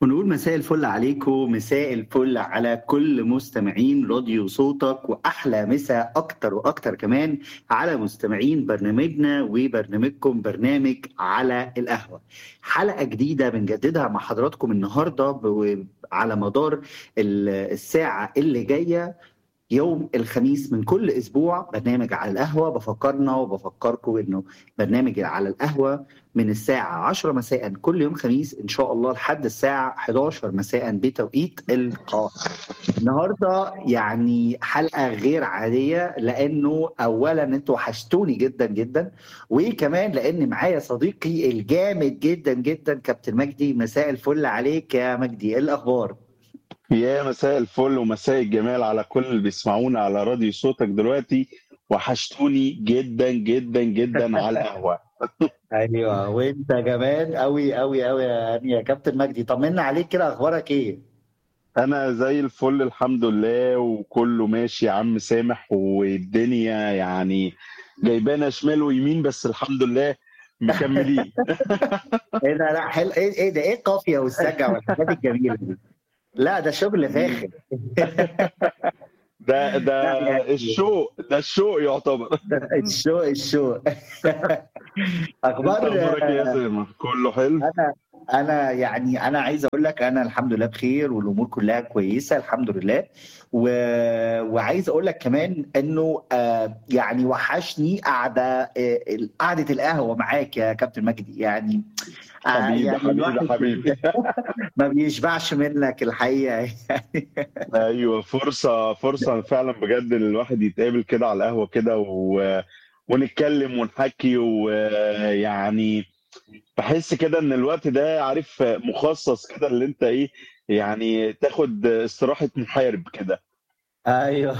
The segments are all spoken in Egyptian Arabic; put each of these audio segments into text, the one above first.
ونقول مساء الفل عليكم مساء الفل على كل مستمعين راديو صوتك واحلى مساء اكتر واكتر كمان على مستمعين برنامجنا وبرنامجكم برنامج على القهوه حلقه جديده بنجددها مع حضراتكم النهارده ب- على مدار ال- الساعه اللي جايه يوم الخميس من كل اسبوع برنامج على القهوه بفكرنا وبفكركم انه برنامج على القهوه من الساعه 10 مساء كل يوم خميس ان شاء الله لحد الساعه 11 مساء بتوقيت القاهره. النهارده يعني حلقه غير عاديه لانه اولا انتوا وحشتوني جدا جدا وكمان لان معايا صديقي الجامد جدا جدا كابتن مجدي مساء الفل عليك يا مجدي ايه الاخبار؟ يا مساء الفل ومساء الجمال على كل اللي بيسمعونا على راديو صوتك دلوقتي وحشتوني جدا جدا جدا على القهوة ايوه وانت كمان قوي قوي قوي يا يا كابتن مجدي طمنا عليك كده اخبارك ايه؟ أنا زي الفل الحمد لله وكله ماشي يا عم سامح والدنيا يعني جايبانا شمال ويمين بس الحمد لله مكملين ايه ده لا حلو ايه ايه ده ايه القافيه والسجع والحاجات الجميله دي؟ لا ده شغل فاخر ده ده لا يعني- الشوق ده الشوق يعتبر الشو الشو انت اخبار اخبارك إيه يا سامح كله حلو انا انا يعني انا عايز اقول لك انا الحمد لله بخير والامور كلها كويسه الحمد لله و... وعايز اقول لك كمان انه آه يعني وحشني قعده آه قعده القهوه معاك يا كابتن مجدي يعني آه حبيبي يعني حبيبي الواحد حبيبي ما بيشبعش منك الحقيقه ايوه فرصه فرصه فعلا بجد إن الواحد يتقابل كده على القهوه كده و... ونتكلم ونحكي ويعني بحس كده ان الوقت ده عارف مخصص كده اللي انت ايه يعني تاخد استراحه محارب كده ايوه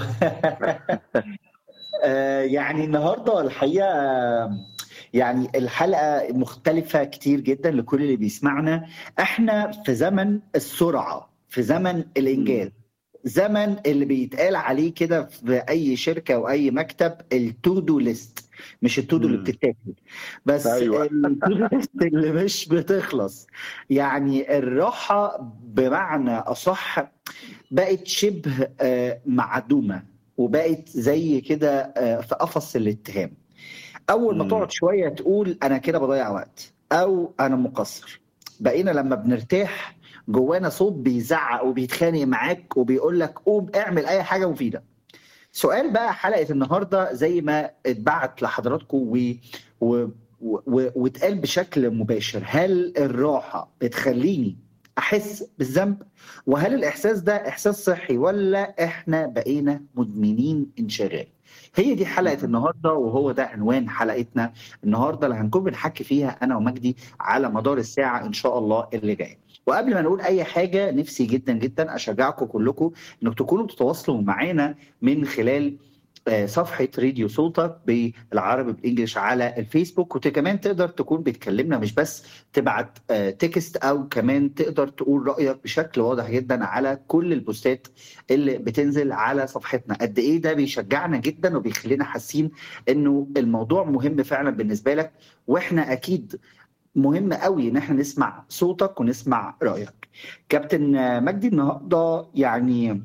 آه، يعني النهارده الحقيقه آه، يعني الحلقه مختلفه كتير جدا لكل اللي بيسمعنا احنا في زمن السرعه في زمن الانجاز زمن اللي بيتقال عليه كده في اي شركه او اي مكتب التو دو ليست مش التو اللي مم. بتتاكل بس أيوة. التو دو ليست اللي مش بتخلص يعني الراحه بمعنى اصح بقت شبه آه، معدومه وبقت زي كده آه، في قفص الاتهام اول ما مم. تقعد شويه تقول انا كده بضيع وقت او انا مقصر بقينا لما بنرتاح جوانا صوت بيزعق وبيتخانق معاك وبيقول لك قوم اعمل اي حاجه مفيده سؤال بقى حلقه النهارده زي ما اتبعت لحضراتكم و... و... و... واتقال بشكل مباشر هل الراحه بتخليني احس بالذنب وهل الاحساس ده احساس صحي ولا احنا بقينا مدمنين انشغال هي دي حلقه النهارده وهو ده عنوان حلقتنا النهارده اللي هنكون بنحكي فيها انا ومجدي على مدار الساعه ان شاء الله اللي جايه وقبل ما نقول اي حاجه نفسي جدا جدا اشجعكم كلكم انك تكونوا بتتواصلوا معانا من خلال آه، صفحة راديو صوتك بالعربي بالانجلش على الفيسبوك وكمان تقدر تكون بتكلمنا مش بس تبعت آه، تكست او كمان تقدر تقول رأيك بشكل واضح جدا على كل البوستات اللي بتنزل على صفحتنا قد ايه ده بيشجعنا جدا وبيخلينا حاسين انه الموضوع مهم فعلا بالنسبة لك واحنا اكيد مهم قوي ان احنا نسمع صوتك ونسمع رأيك كابتن آه، مجدي النهارده يعني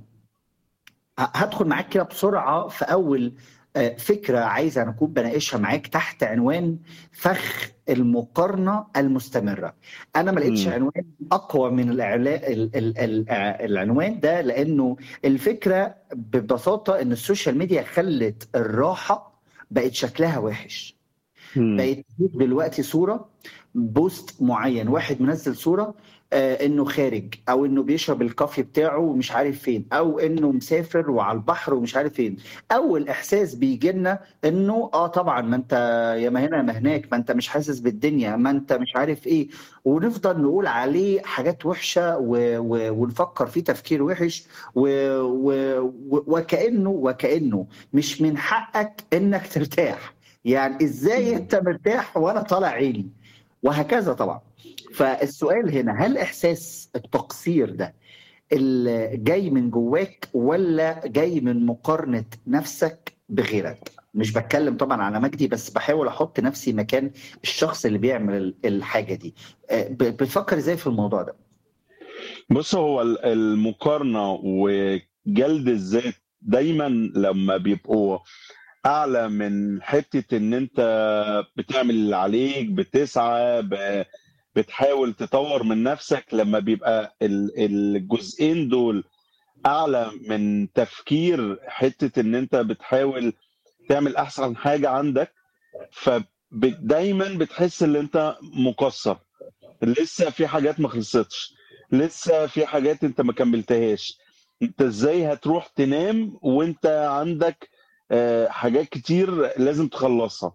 هدخل معاك كده بسرعه في اول آه، فكره عايز انا اكون بناقشها معاك تحت عنوان فخ المقارنه المستمره. انا ما لقيتش مم. عنوان اقوى من الإعلا... ال... ال... ال... آه، العنوان ده لانه الفكره ببساطه ان السوشيال ميديا خلت الراحه بقت شكلها وحش. مم. بقت تشوف دلوقتي صوره بوست معين واحد منزل صوره آه انه خارج او انه بيشرب الكافي بتاعه ومش عارف فين او انه مسافر وعلى البحر ومش عارف فين اول احساس بيجي لنا انه اه طبعا ما انت يا ما هنا يا ما هناك ما انت مش حاسس بالدنيا ما انت مش عارف ايه ونفضل نقول عليه حاجات وحشه و... و... ونفكر فيه تفكير وحش و... و... و... وكانه وكانه مش من حقك انك ترتاح يعني ازاي انت مرتاح وانا طالع عيني وهكذا طبعا فالسؤال هنا هل احساس التقصير ده اللي جاي من جواك ولا جاي من مقارنه نفسك بغيرك مش بتكلم طبعا على مجدي بس بحاول احط نفسي مكان الشخص اللي بيعمل الحاجه دي بتفكر ازاي في الموضوع ده بص هو ال- المقارنة وجلد الذات دايما لما بيبقوا أعلى من حتة إن أنت بتعمل اللي عليك بتسعى ب- بتحاول تطور من نفسك لما بيبقى ال- الجزئين دول أعلى من تفكير حتة إن أنت بتحاول تعمل أحسن حاجة عندك فدايما بتحس إن أنت مقصر لسه في حاجات ما خلصتش لسه في حاجات انت ما كملتهاش انت ازاي هتروح تنام وانت عندك آه، حاجات كتير لازم تخلصها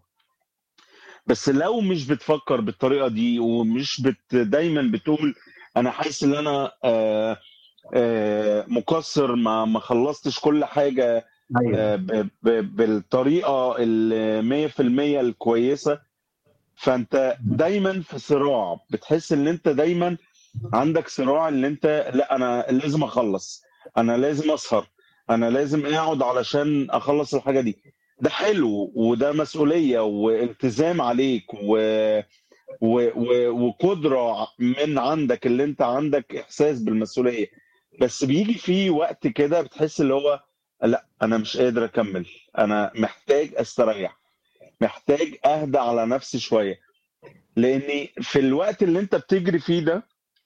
بس لو مش بتفكر بالطريقة دي ومش بت دايما بتقول انا حاسس ان انا آه، آه، مقصر ما ما خلصتش كل حاجة ايوه آه، ب- ب- بالطريقة ال 100% الكويسة فانت دايما في صراع بتحس ان انت دايما عندك صراع ان انت لا انا لازم اخلص انا لازم اسهر انا لازم اقعد علشان اخلص الحاجه دي ده حلو وده مسؤوليه والتزام عليك و... و... و... وقدره من عندك اللي انت عندك احساس بالمسؤوليه بس بيجي في وقت كده بتحس اللي هو لا انا مش قادر اكمل انا محتاج استريح محتاج اهدى على نفسي شويه لاني في الوقت اللي انت بتجري فيه ده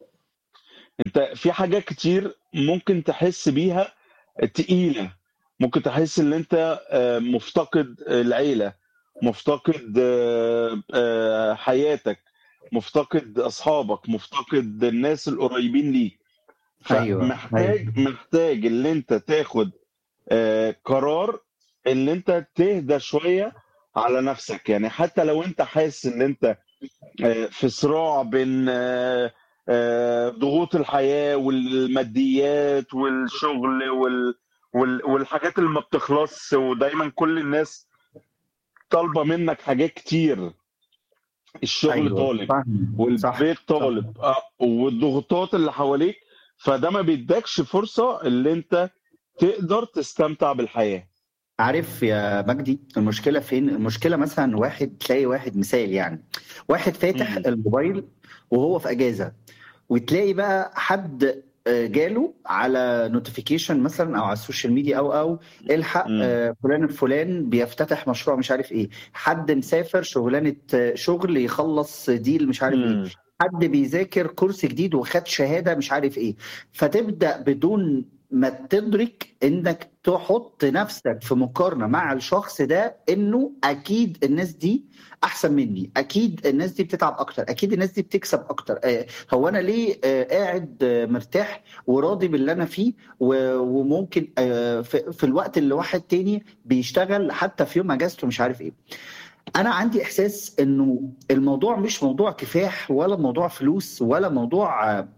انت في حاجات كتير ممكن تحس بيها تقيلة ممكن تحس ان انت آه، مفتقد العيلة مفتقد آه، آه، حياتك مفتقد اصحابك مفتقد الناس القريبين ليك ايوه ايوه فمحتاج محتاج ان انت تاخد آه، قرار ان انت تهدى شوية على نفسك يعني حتى لو انت حاسس ان انت آه، في صراع بين آه، آه، ضغوط الحياة والماديات والشغل وال وال- والحاجات اللي ما بتخلصش ودايما كل الناس طالبة منك حاجات كتير الشغل ايوه طالب فاهم صح والبيت صح طالب آه، والضغوطات اللي حواليك فده ما بيدكش فرصة اللي انت تقدر تستمتع بالحياة عارف يا مجدي المشكلة فين؟ المشكلة مثلا واحد تلاقي واحد مثال يعني واحد فاتح مم. الموبايل وهو في أجازة وتلاقي بقى حد آه، جاله على نوتيفيكيشن مثلا او على السوشيال ميديا او او الحق مم. آه، فلان الفلان بيفتتح مشروع مش عارف ايه حد مسافر شغلانة آه، شغل يخلص ديل مش عارف ايه مم. حد بيذاكر كورس جديد وخد شهادة مش عارف ايه فتبدأ بدون ما تدرك انك تحط نفسك في مقارنة مع الشخص ده انه اكيد الناس دي احسن مني اكيد الناس دي بتتعب اكتر اكيد الناس دي بتكسب اكتر آه، هو انا ليه آه، قاعد آه، مرتاح وراضي باللي انا فيه و- وممكن آه، في في الوقت اللي واحد تاني بيشتغل حتى في يوم اجازته مش عارف ايه انا عندي احساس انه الموضوع مش موضوع كفاح ولا موضوع فلوس ولا موضوع آه،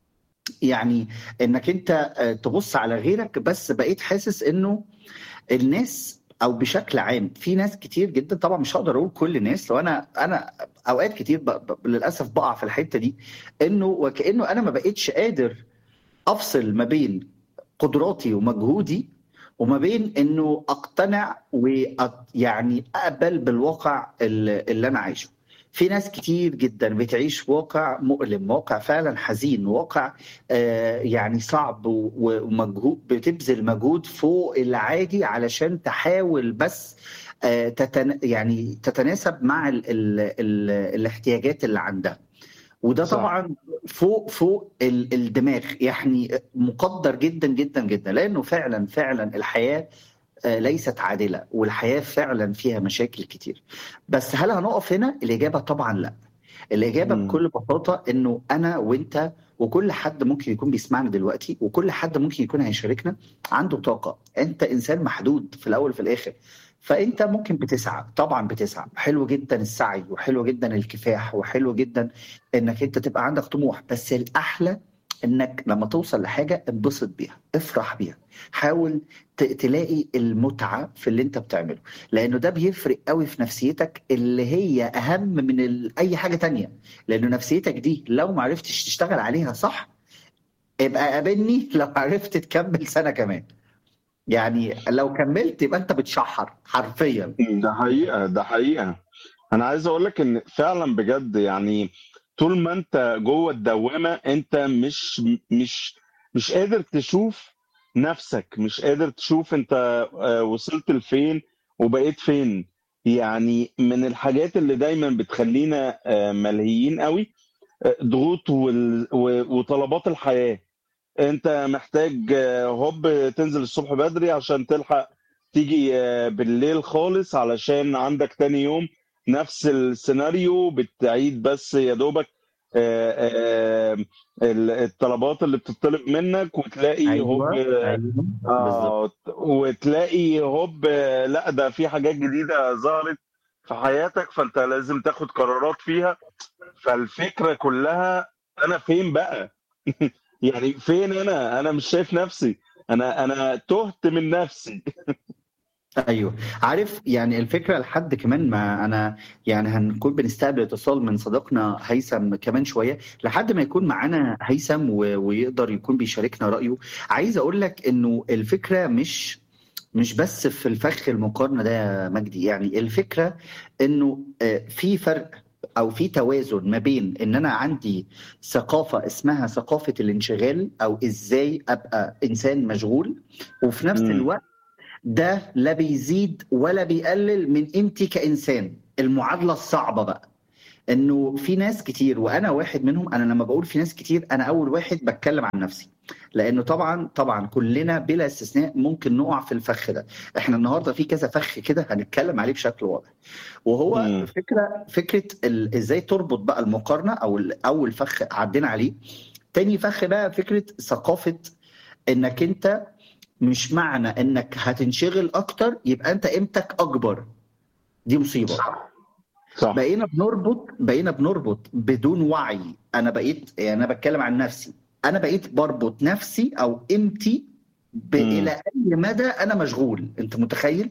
يعني انك انت آه، تبص على غيرك بس بقيت حاسس انه الناس او بشكل عام في ناس كتير جدا طبعا مش هقدر اقول كل الناس لو انا انا اوقات كتير ب... ب... للاسف بقع في الحته دي انه وكانه انا ما بقيتش قادر افصل ما بين قدراتي ومجهودي وما بين انه اقتنع ويعني اقبل بالواقع اللي اللي انا عايشه في ناس كتير جدا بتعيش واقع مؤلم واقع فعلا حزين واقع آه يعني صعب و- ومجهود بتبذل مجهود فوق العادي علشان تحاول بس آه تتن يعني تتناسب مع ال ال ال الاحتياجات اللي عندها وده صح طبعا فوق فوق ال- الدماغ يعني مقدر جدا جدا جدا لانه فعلا فعلا الحياه آه، ليست عادله والحياه فعلا فيها مشاكل كتير بس هل هنقف هنا؟ الاجابه طبعا لا الاجابه مم. بكل بساطه انه انا وانت وكل حد ممكن يكون بيسمعنا دلوقتي وكل حد ممكن يكون هيشاركنا عنده طاقه انت انسان محدود في الاول وفي الاخر فانت ممكن بتسعى طبعا بتسعى حلو جدا السعي وحلو جدا الكفاح وحلو جدا انك انت تبقى عندك طموح بس الاحلى انك لما توصل لحاجه انبسط بيها افرح بيها حاول ت- تلاقي المتعه في اللي انت بتعمله لانه ده بيفرق قوي في نفسيتك اللي هي اهم من ال... اي حاجه تانية لانه نفسيتك دي لو ما عرفتش تشتغل عليها صح ابقى قابلني لو عرفت تكمل سنه كمان يعني لو كملت يبقى انت بتشحر حرفيا ده حقيقة ده حقيقة أنا عايز أقول لك إن فعلا بجد يعني طول ما انت جوه الدوامه انت مش مش مش قادر تشوف نفسك مش قادر تشوف انت آه، وصلت لفين وبقيت فين يعني من الحاجات اللي دايما بتخلينا آه، ملهيين قوي آه، ضغوط وال- و- وطلبات الحياه انت محتاج آه، هوب تنزل الصبح بدري عشان تلحق تيجي آه، بالليل خالص علشان عندك تاني يوم نفس السيناريو بتعيد بس يا دوبك آه، آه، ال- الطلبات اللي بتطلب منك وتلاقي هوب ايوه ايوه بالظبط اه وتلاقي هوب آه، لا ده في حاجات جديدة ظهرت في حياتك فانت لازم تاخد قرارات فيها فالفكرة كلها انا فين بقى يعني فين انا انا مش شايف نفسي انا انا تهت من نفسي ايوه عارف يعني الفكره لحد كمان ما انا يعني هنكون بنستقبل اتصال من صديقنا هيثم كمان شويه لحد ما يكون معانا هيثم و- ويقدر يكون بيشاركنا رايه عايز اقول لك انه الفكره مش مش بس في الفخ المقارنه ده يا مجدي يعني الفكره انه آه، في فرق او في توازن ما بين ان انا عندي ثقافه اسمها ثقافه الانشغال او ازاي ابقى انسان مشغول وفي نفس مم. الوقت ده لا بيزيد ولا بيقلل من قيمتي كإنسان المعادلة الصعبة بقى انه في ناس كتير وانا واحد منهم انا لما بقول في ناس كتير انا اول واحد بتكلم عن نفسي لانه طبعا طبعا كلنا بلا استثناء ممكن نقع في الفخ ده احنا النهارده في كذا فخ كده هنتكلم عليه بشكل واضح وهو مم. فكره فكره ال- ازاي تربط بقى المقارنه او ال- اول فخ عدينا عليه تاني فخ بقى فكره ثقافه انك انت مش معنى انك هتنشغل اكتر يبقى انت قيمتك اكبر دي مصيبه صح بقينا بنربط بقينا بنربط بدون وعي انا بقيت يعني انا بتكلم عن نفسي انا بقيت بربط نفسي او قيمتي ب- مم. الى اي مدى انا مشغول انت متخيل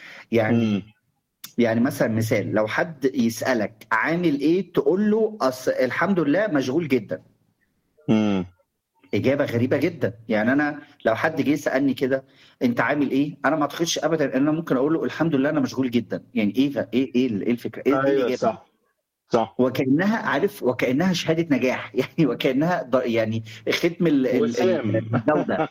يعني مم. يعني مثلا مثال لو حد يسالك عامل ايه تقول له أص... الحمد لله مشغول جدا مم. اجابه غريبه جدا يعني انا لو حد جه سالني كده انت عامل ايه انا ما اعتقدش ابدا ان انا ممكن اقول له الحمد لله انا مشغول جدا يعني ايه ف- ايه ايه ال- ايه الفكره ايه, إيه ايوه الاجابه صح صح وكانها عارف وكانها شهاده نجاح يعني وكانها ض- يعني ختم ال- ال- وسام ال- الجوده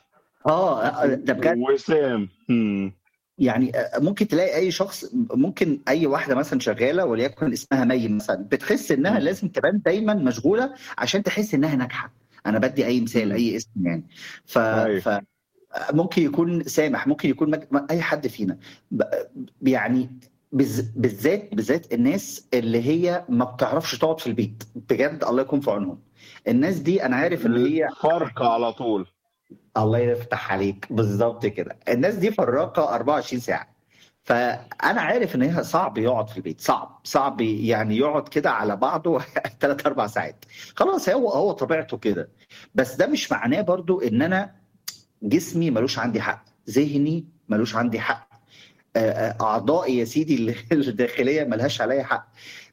اه ده بجد وسام مم. يعني ممكن تلاقي اي شخص ممكن اي واحده مثلا شغاله وليكن اسمها مي مثلا بتحس انها مم. لازم تبان دايما مشغوله عشان تحس انها ناجحه انا بدي اي مثال مم. اي اسم يعني ف, ايوه ف ممكن يكون سامح ممكن يكون مج... اي حد فينا ب- يعني بز... بالذات بالذات الناس اللي هي ما بتعرفش تقعد في البيت بجد الله يكون في عونهم الناس دي انا عارف ان هي فرق على طول الله يفتح عليك بالظبط كده الناس دي فراقه 24 ساعه فانا عارف ان هي صعب يقعد في البيت صعب صعب يعني يقعد كده على بعضه ثلاث اربع ساعات خلاص هو هو طبيعته كده بس ده مش معناه برضو ان انا جسمي ملوش عندي حق ذهني ملوش عندي حق آه، آه، اعضائي يا سيدي اللي- الداخليه ملهاش عليا حق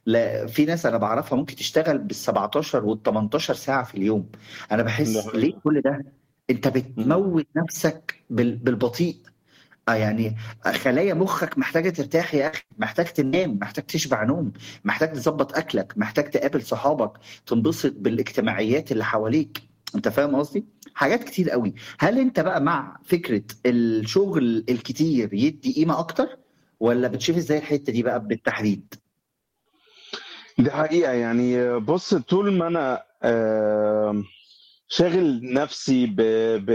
لا في ناس انا بعرفها ممكن تشتغل بال 17 وال 18 ساعه في اليوم انا ده بحس حقيقي. ليه كل ده انت بتموت نفسك بال- بالبطيء آه يعني خلايا مخك محتاجه ترتاح يا اخي محتاج تنام محتاج تشبع نوم محتاج تظبط اكلك محتاج تقابل صحابك تنبسط بالاجتماعيات اللي حواليك انت فاهم قصدي حاجات كتير قوي هل انت بقى مع فكره الشغل الكتير يدي قيمه اكتر ولا بتشوف ازاي الحته دي بقى بالتحديد دي حقيقة يعني بص طول ما أنا آه، شاغل نفسي ب ب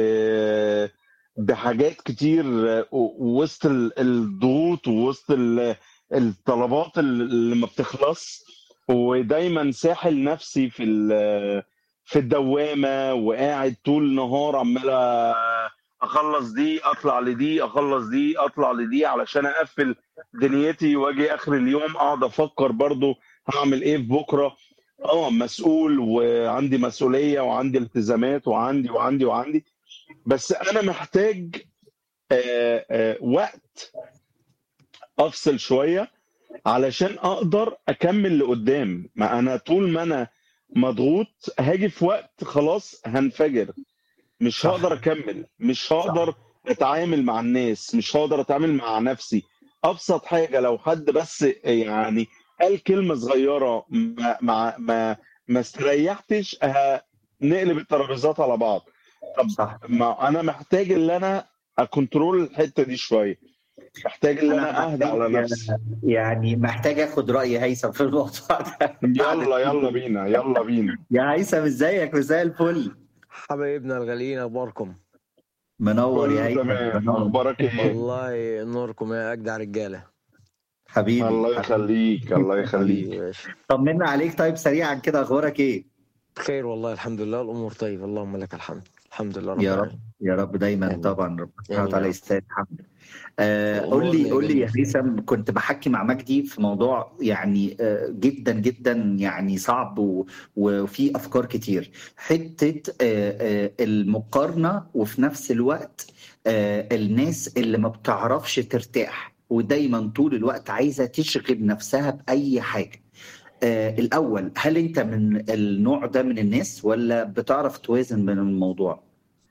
بحاجات كتير آه، وسط ال- الضغوط ووسط ال- الطلبات اللي ما بتخلص ودايما ساحل نفسي في ال- في الدوامة وقاعد طول النهار عمال اخلص دي اطلع لدي اخلص دي اطلع لدي علشان اقفل دنيتي واجي اخر اليوم اقعد افكر برضو هعمل ايه في بكره اه مسؤول وعندي مسؤوليه وعندي التزامات وعندي وعندي وعندي بس انا محتاج آه، آه، وقت افصل شويه علشان اقدر اكمل لقدام ما انا طول ما انا مضغوط هاجي في وقت خلاص هنفجر مش صح. هقدر اكمل مش هقدر اتعامل مع الناس مش هقدر اتعامل مع نفسي ابسط حاجه لو حد بس يعني قال كلمه صغيره ما ما ما, ما استريحتش ه- نقلب الترابيزات على بعض طب صح ما انا محتاج ان انا اكنترول الحته دي شويه محتاج ان انا اهدى على محتاج- نفسي يعني محتاج اخد راي هيثم في الموضوع ده يلا يلا بينا يلا بينا يا هيثم ازيك مساء الفل حبايبنا الغاليين اخباركم منور يا كله هيثم تمام منور. اخبارك ايه والله نوركم يا اجدع رجاله حبيبي الله يخليك الله يخليك حبيبي يا باشا. طمنا عليك طيب سريعا كده اخبارك ايه بخير والله الحمد لله الامور طيب اللهم لك الحمد الحمد لله رب يا رب العالمين يا رب دايما آمين. طبعا ربنا سبحانه آمين وتعالى يا رب. يستاهل الحمد آه الأمور قول لي قول لي يا جميلة. هيثم كنت بحكي مع مجدي في موضوع يعني آه جدا جدا يعني صعب و- وفي افكار كتير حته آه آه المقارنه وفي نفس الوقت آه الناس اللي ما بتعرفش ترتاح ودايما طول الوقت عايزه تشغل نفسها باي حاجه آه الاول هل انت من النوع ده من الناس ولا بتعرف توازن بين الموضوع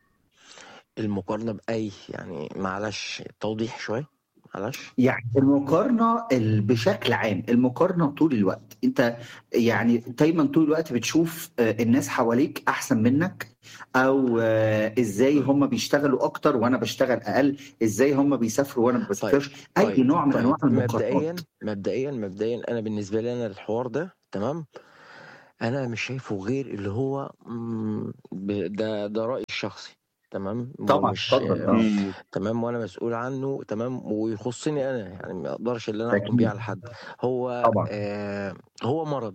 المقارنه باي يعني معلش توضيح شويه معلش يعني المقارنة ال- بشكل عام المقارنة طول الوقت انت يعني دايما طول الوقت بتشوف آه، الناس حواليك احسن منك او آه، ازاي هم بيشتغلوا اكتر وانا بشتغل اقل ازاي هم بيسافروا وانا ما بسافرش اي طيب نوع من طيب انواع مبدئيا المقارنات مبدئيا مبدئيا انا بالنسبه لي انا الحوار ده تمام انا مش شايفه غير اللي هو مم، ب- ده ده رايي الشخصي تمام هو طبعا مش اتفضل اه مم. تمام وانا مسؤول عنه تمام ويخصني انا يعني ما اقدرش ان انا احكم بيه اكيد على حد هو طبعا آه هو مرض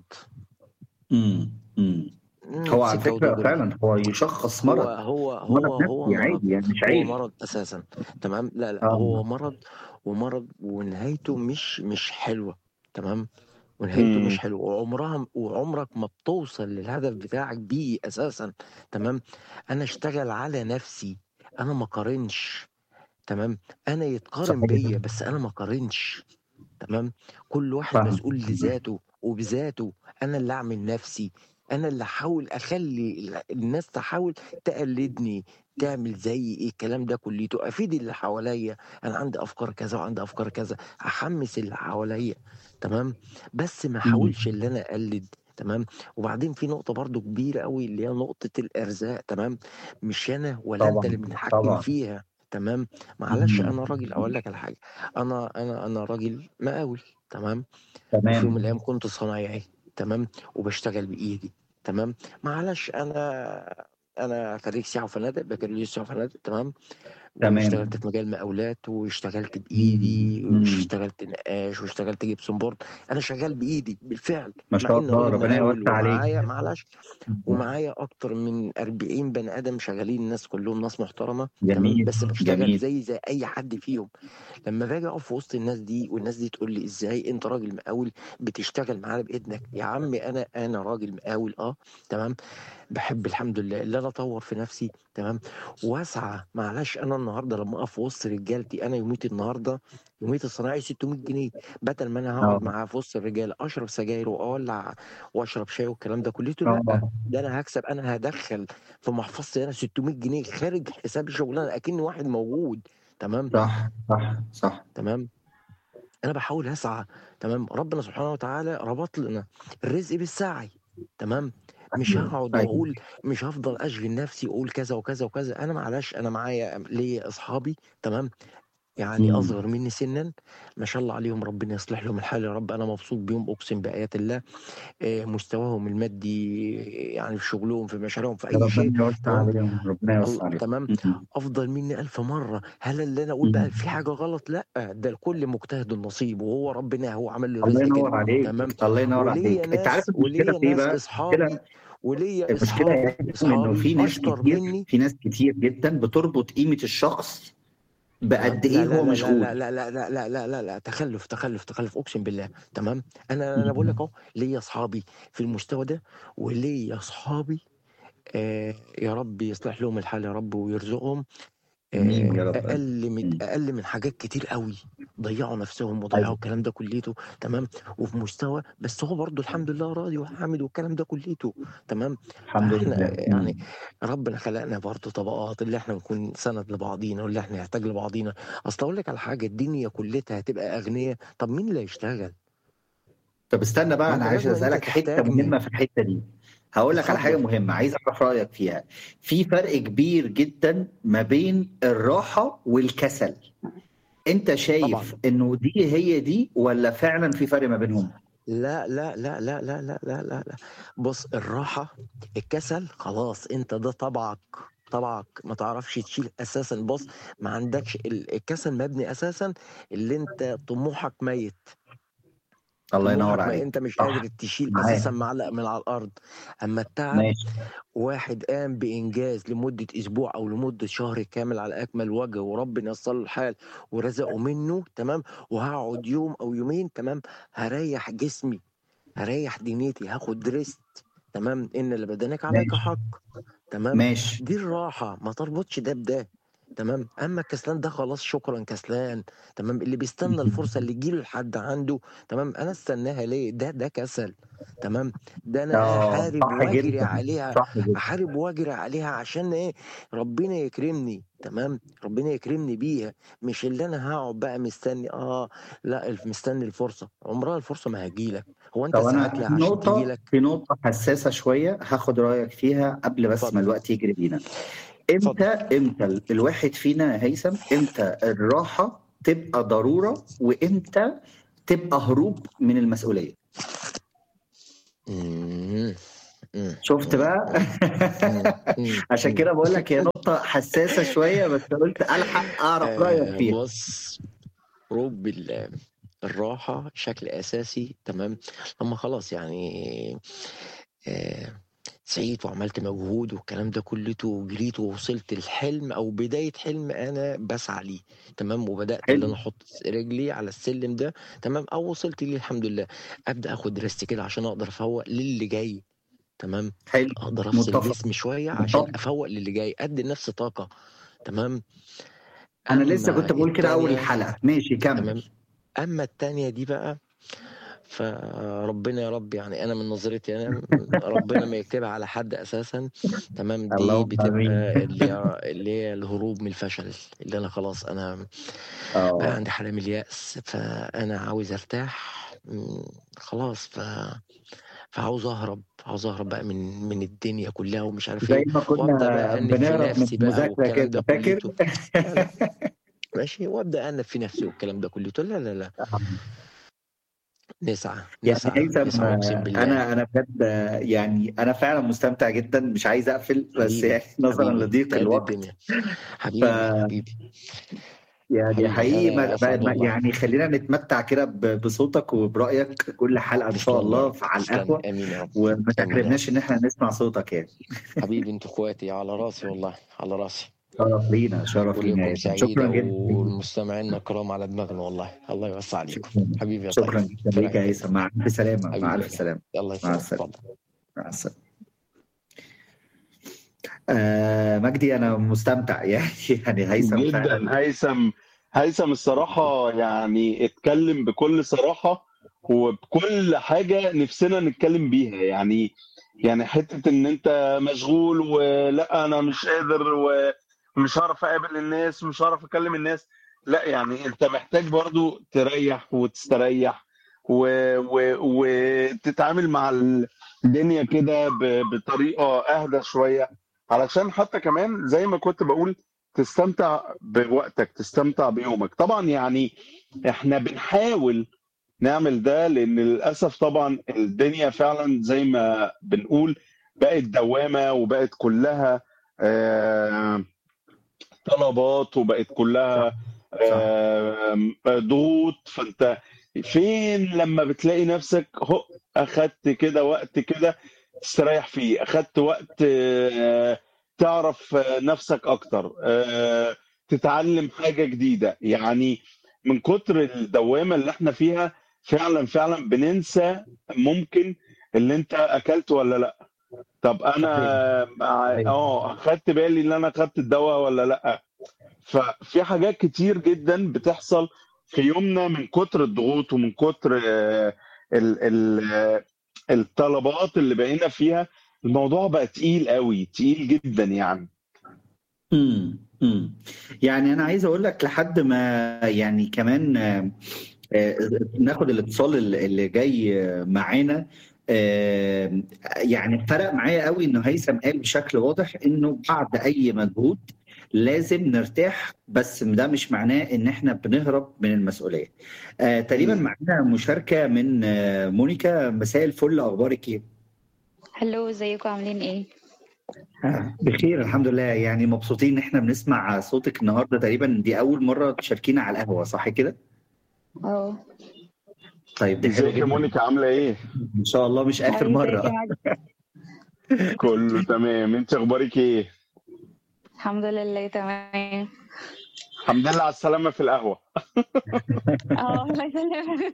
امم امم مم، هو على سكه فكرة ودغري فعلا هو يشخص هو مرض هو مرض هو هو نفسي مرض عادي يعني مش هو عيب مرض اساسا تمام لا لا هو اه مرض ومرض ونهايته مش مش حلوه تمام ونهايته مش مم. حلوه وعمرها وعمرك ما بتوصل للهدف بتاعك بيه اساسا تمام انا اشتغل على نفسي انا ما قارنش تمام انا يتقارن صحيح بيا بس انا ما قارنش تمام كل واحد فاهم مسؤول لذاته وبذاته انا اللي اعمل نفسي انا اللي احاول اخلي ال- الناس تحاول تقلدني تعمل زي ايه الكلام ده كليته افيد اللي حواليا انا عندي افكار كذا وعندي افكار كذا احمس اللي حواليا تمام بس ما مم. احاولش ان انا اقلد تمام وبعدين في نقطة برضو كبيرة قوي اللي هي نقطة الارزاق تمام مش انا ولا انت اللي طبعا بنتحكم طبعا فيها تمام معلش مم. انا راجل اقول لك على حاجة انا انا انا راجل مقاول تمام وفي يوم من تمام الايام كنت صنايعي تمام وبشتغل بايدي تمام معلش انا انا خريج سياحه وفنادق بكالوريوس سياحه وفنادق تمام تمام واشتغلت في مجال مقاولات واشتغلت مم. بايدي مم. واشتغلت نقاش واشتغلت جبسون بورد انا شغال بايدي بالفعل ما مع شاء اني الله راجل ربنا مقاول يوسع ومعايا عليك معلش ومعايا اكتر من 40 بني ادم شغالين الناس كلهم ناس محترمه تمام جميل بس بشتغل جميل زي زي اي حد فيهم لما باجي اقف في وسط الناس دي والناس دي تقول لي ازاي انت راجل مقاول بتشتغل معانا باذنك يا عمي انا انا راجل مقاول اه تمام بحب الحمد لله اللي انا اطور في نفسي تمام واسعى معلش انا النهارده لما اقف في وسط رجالتي انا يوميتي النهارده يوميتي الصناعي 600 جنيه بدل ما انا هقعد اه معاه في وسط الرجاله اشرب سجاير واولع واشرب شاي والكلام ده كليته لا اه ده انا هكسب انا هدخل في محفظتي انا 600 جنيه خارج حساب الشغلانه اكني واحد موجود تمام صح صح صح تمام انا بحاول اسعى تمام ربنا سبحانه وتعالى ربط لنا الرزق بالسعي تمام مش ايوه هقعد ايوه واقول مش هفضل اشغل نفسي واقول كذا وكذا وكذا انا معلش انا معايا ليا اصحابي تمام يعني مم. اصغر مني سنا ما شاء الله عليهم ربنا يصلح لهم الحال يا رب انا مبسوط بيهم اقسم بايات الله آه، مستواهم المادي يعني في شغلهم في مشاريعهم في اي شيء ربنا يوسع تمام عليهم ربنا يوسع الله عليهم تمام مم. افضل مني الف مره هل اللي انا اقول بقى مم. في حاجه غلط لا ده الكل مجتهد النصيب وهو ربنا هو عمل لي الله الرزق ينور كده عليك تمام الله ينور وليا عليك انت عارف ناس المشكله وليا في ايه ناس بقى اصحابي المشكله وليا المشكله يا اصحابي هيثم انه في اصحابي ناس اشطر كتير مني في ناس كتير جدا بتربط قيمه الشخص تمام بقد لا ايه لا هو لا لا مشغول لا لا لا لا لا لا لا لا تخلف تخلف تخلف اقسم بالله تمام انا انا بقول لك مم. اهو ليا اصحابي في المستوى ده وليا اصحابي آه يا رب يصلح لهم الحال يا رب ويرزقهم امين آه، يا رب اقل من مم. اقل من حاجات كتير قوي ضيعوا نفسهم وضيعوا ايوه الكلام ده كليته تمام وفي مستوى بس هو برضو الحمد لله راضي وحامد والكلام ده كليته تمام الحمد فاحنا لله يعني مم. ربنا خلقنا برضو طبقات اللي احنا نكون سند لبعضينا واللي احنا نحتاج لبعضينا اصل اقول لك على حاجه الدنيا كلها هتبقى اغنياء طب مين اللي هيشتغل طب استنى بقى ما انا انت عايز لازم انت اسالك حته تحتاجني مهمه في الحته دي هقول لك على حاجه اتفضل مهمه عايز اعرف رايك فيها في فرق كبير جدا ما بين الراحه والكسل انت طبعا شايف انه دي هي دي ولا فعلا في فرق ما بينهم لا لا لا لا لا لا لا لا لا بص الراحة الكسل خلاص انت ده طبعك طبعك ما تعرفش تشيل اساسا بص ما عندكش ال- الكسل مبني اساسا اللي انت طموحك ميت الله ينور طموحك ما عليك انت مش صح قادر تشيل معاك اساسا معلق من على الارض اما التعب ماشي واحد قام بانجاز لمده اسبوع او لمده شهر كامل على اكمل وجه وربنا ييسر له الحال ورزقه منه تمام وهقعد يوم او يومين تمام هريح جسمي هريح دنيتي هاخد ريست تمام ان لبدنك عليك ماشي حق تمام ماشي دي الراحه ما تربطش ده بده تمام اما الكسلان ده خلاص شكرا كسلان تمام اللي بيستنى الفرصه اللي تجيله لحد عنده تمام انا استناها ليه ده ده كسل تمام ده انا اه هحارب صح واجري جدا عليها صح جدا احارب واجري عليها عشان ايه ربنا يكرمني تمام ربنا يكرمني بيها مش اللي انا هقعد بقى مستني اه لا الف- مستني الفرصه عمرها الفرصه ما هجيلك هو انت طب ساعات انا لها في عشان نقطة تجيلك في نقطة حساسة شوية هاخد رأيك فيها قبل بس ما اتفضل الوقت يجري بينا امتى اتفضل امتى ال- الواحد فينا يا هيثم امتى الراحة تبقى ضرورة وامتى تبقى هروب من المسؤولية مم. مم. شفت مم. بقى مم. مم. عشان مم. كده بقول لك هي نقطة حساسة شوية بس قلت ألحق أعرف رأيك آه فيها بص رب ال- الراحة شكل أساسي تمام لما خلاص يعني آه سعيت وعملت مجهود والكلام ده كلته وجريت ووصلت الحلم أو بداية حلم أنا بسعى ليه تمام وبدأت اللي أنا حلو أحط رجلي على السلم ده تمام أو وصلت ليه الحمد لله أبدأ أخد ريست كده عشان أقدر أفوق للي جاي تمام حلو أقدر أفصل متفق جسمي شوية عشان متفق أفوق للي جاي أدي لنفسي طاقة تمام أنا لسه أما كنت بقول كده أول التانية الحلقة ماشي تمام كمل اما التانية دي بقى فربنا يا رب يعني انا من نظرتي انا ربنا ما يكتبها على حد اساسا تمام دي اللهم آمين بتبقى اللي هي اللي هي الهروب من الفشل اللي انا خلاص انا بقى اه عندي حالة من اليأس فانا عاوز ارتاح مم، خلاص ف فعاوز اهرب عاوز اهرب بقى من من الدنيا كلها ومش عارف زي ايه ما وابدا كنا بقى انف في بنهرب من نفسي بقى المذاكرة والكلام كده ده فاكر كلته لا لا ماشي وابدا انف في نفسي والكلام ده كلته لا لا لا نسعى يعني نسعى هيثم نسعى اقسم بالله انا انا بجد يعني انا فعلا مستمتع جدا مش عايز اقفل بس حبيبي يعني نظرا حبيبي لضيق قد الوقت الدنيا ف حبيبي حبيبي يعني حبيبي حقيقي انا ما ما اسعد ما- والله يعني خلينا نتمتع كده ب- بصوتك وبرأيك كل حلقة إن شاء تسلم يا الله رب في- على تسلم القهوة امين يا رب وما امين يا رب تحرمناش إن إحنا نسمع صوتك يعني حبيبي انتوا اخواتي على راسي والله على راسي شرف لينا شرف لينا يا وليكم هيثم شكرا سعيدة جدا ليك والمستمعين الكرام على دماغنا والله الله يوسع عليكم شكرا حبيبي يا شكرا طيب جدا في ليك يا رعاية هيثم الله مع ألف سلامة مع حبيبي يا ألف جماعة سلامة الله مع يسلمك السلامة اتفضل مع السلامة آه مجدي أنا مستمتع يعني يعني هيثم فعلا جدا هيثم هيثم الصراحة يعني اتكلم بكل صراحة وبكل حاجة نفسنا نتكلم بيها يعني يعني حتة ان انت مشغول ولا انا مش قادر ومش هعرف اقابل الناس ومش هعرف اكلم الناس لا يعني انت محتاج برضو تريح وتستريح و- و- وتتعامل مع الدنيا كده ب- بطريقة اهدى شوية علشان حتى كمان زي ما كنت بقول تستمتع بوقتك تستمتع بيومك طبعا يعني احنا بنحاول نعمل ده لان للاسف طبعا الدنيا فعلا زي ما بنقول بقت دوامه وبقت كلها آه، طلبات وبقت كلها صح آه، ضغوط فانت فين لما بتلاقي نفسك هو اخدت كده وقت كده تستريح فيه اخدت وقت آه، تعرف آه، نفسك اكتر آه، تتعلم حاجة جديدة يعني من كتر الدوامة اللي احنا فيها فعلا فعلا بننسى ممكن اللي انت اكلته ولا لا طب انا صحيح مع- صحيح اه اخدت بالي ان انا اخدت الدواء ولا لا ففي حاجات كتير جدا بتحصل في يومنا من كتر الضغوط ومن كتر آه، ال ال آه، الطلبات اللي بقينا فيها الموضوع بقى تقيل قوي تقيل جدا يعني امم امم يعني انا عايز اقول لك لحد ما يعني كمان آه، آه، ناخد الاتصال اللي اللي جاي آه، معانا آه، يعني فرق معايا قوي انه هيثم قال بشكل واضح انه بعد اي مجهود لازم نرتاح بس ده مش معناه ان احنا بنهرب من المسؤوليه. آه، تقريبا مم. معانا مشاركه من آه، مونيكا مساء الفل اخبارك ايه؟ هلو ازيكم عاملين ايه؟ آه، بخير الحمد لله يعني مبسوطين ان احنا بنسمع صوتك النهارده تقريبا دي اول مره تشاركينا على القهوه صح كده؟ اه طيب دي حلوه ازيك يا جدا مونيكا عامله ايه؟ ان شاء الله مش اخر ازيك مره يا مجدي؟ كله تمام انت اخبارك ايه؟ الحمد لله تمام الحمد لله على السلامه في القهوه اه الله يسلمك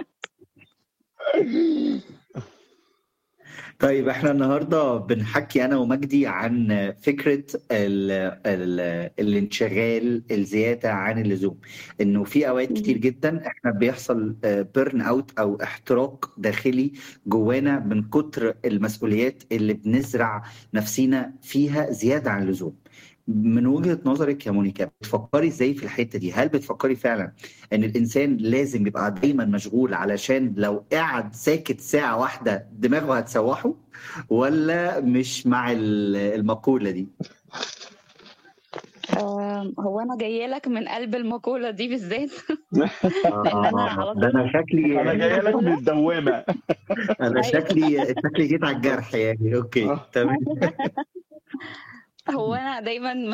طيب احنا النهارده بنحكي انا ومجدي عن فكره ال ال الانشغال الزياده عن اللزوم انه في اوقات كتير جدا احنا بيحصل بيرن اوت او احتراق داخلي جوانا من كتر المسؤوليات اللي بنزرع نفسينا فيها زياده عن اللزوم من وجهة نظرك يا مونيكا بتفكري ازاي في الحتة دي؟ هل بتفكري فعلا ان الانسان لازم يبقى دايما مشغول علشان لو قعد ساكت ساعة واحدة دماغه هتسوحه ولا مش مع ال- المقولة دي؟ آم، هو انا جايه لك من قلب المقوله دي بالذات لان انا على ده طول انا شكلي انا جاي لك من الدوامه انا شكلي شكلي جيت على الجرح يعني اوكي تمام هو انا دايما